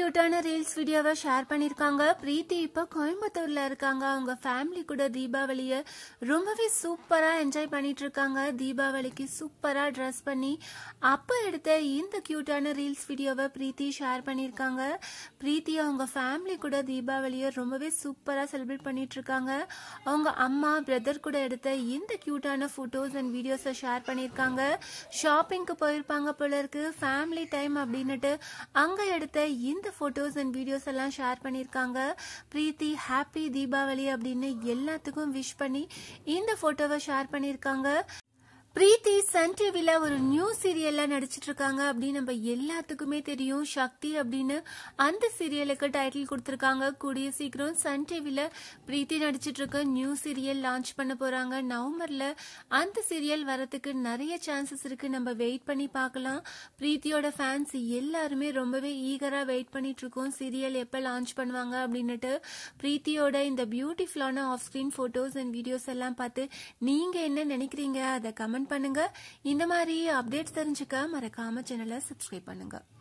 கியூட்டான reels வீடியோவை share பண்ணியிருக்காங்க பிரீத்தி இப்போ கோயம்புத்தூர்ல இருக்காங்க அவங்க ஃபேமிலி கூட தீபாவளியை ரொம்பவே சூப்பரா என்ஜாய் பண்ணிட்டு இருக்காங்க தீபாவளிக்கு சூப்பரா ட்ரெஸ் பண்ணி அப்போ எடுத்த இந்த கியூட்டான ரீல்ஸ் வீடியோவை பிரீத்தி ஷேர் பண்ணியிருக்காங்க பிரீத்தி அவங்க ஃபேமிலி கூட தீபாவளியை ரொம்பவே சூப்பரா செலிப்ரேட் பண்ணிட்டு இருக்காங்க அவங்க அம்மா பிரதர் கூட எடுத்த இந்த கியூட்டான ஃபோட்டோஸ் அண்ட் வீடியோஸை ஷேர் பண்ணியிருக்காங்க ஷாப்பிங்க்கு போயிருப்பாங்க போல இருக்கு ஃபேமிலி டைம் அப்படின்னுட்டு அங்க எடுத்த இந்த போட்டோஸ் அண்ட் வீடியோஸ் எல்லாம் ஷேர் பண்ணியிருக்காங்க பிரீத்தி ஹாப்பி தீபாவளி அப்படின்னு எல்லாத்துக்கும் விஷ் பண்ணி இந்த போட்டோவை ஷேர் பண்ணியிருக்காங்க பிரீத்தி சன் டிவில ஒரு நியூ சீரியல்ல நடிச்சிட்டு இருக்காங்க அப்படின்னு நம்ம எல்லாத்துக்குமே தெரியும் சக்தி அப்படின்னு அந்த சீரியலுக்கு டைட்டில் கொடுத்திருக்காங்க கூடிய சீக்கிரம் சன் டிவில பிரீத்தி நடிச்சிட்டு இருக்க நியூ சீரியல் லான்ச் பண்ண போறாங்க நவம்பர்ல அந்த சீரியல் வரதுக்கு நிறைய சான்சஸ் இருக்கு நம்ம வெயிட் பண்ணி பார்க்கலாம் பிரீத்தியோட ஃபேன்ஸ் எல்லாருமே ரொம்பவே ஈகரா வெயிட் பண்ணிட்டு இருக்கோம் சீரியல் எப்ப லான்ச் பண்ணுவாங்க அப்படின்னுட்டு பிரீத்தியோட இந்த பியூட்டிஃபுல்லான off screen photos and videos எல்லாம் பார்த்து நீங்க என்ன நினைக்கிறீங்க அதை கமெண்ட் பண்ணுங்க இந்த மாதிரி அப்டேட்ஸ் தெரிஞ்சுக்க மறக்காம சேனலை சப்ஸ்கிரைப் பண்ணுங்க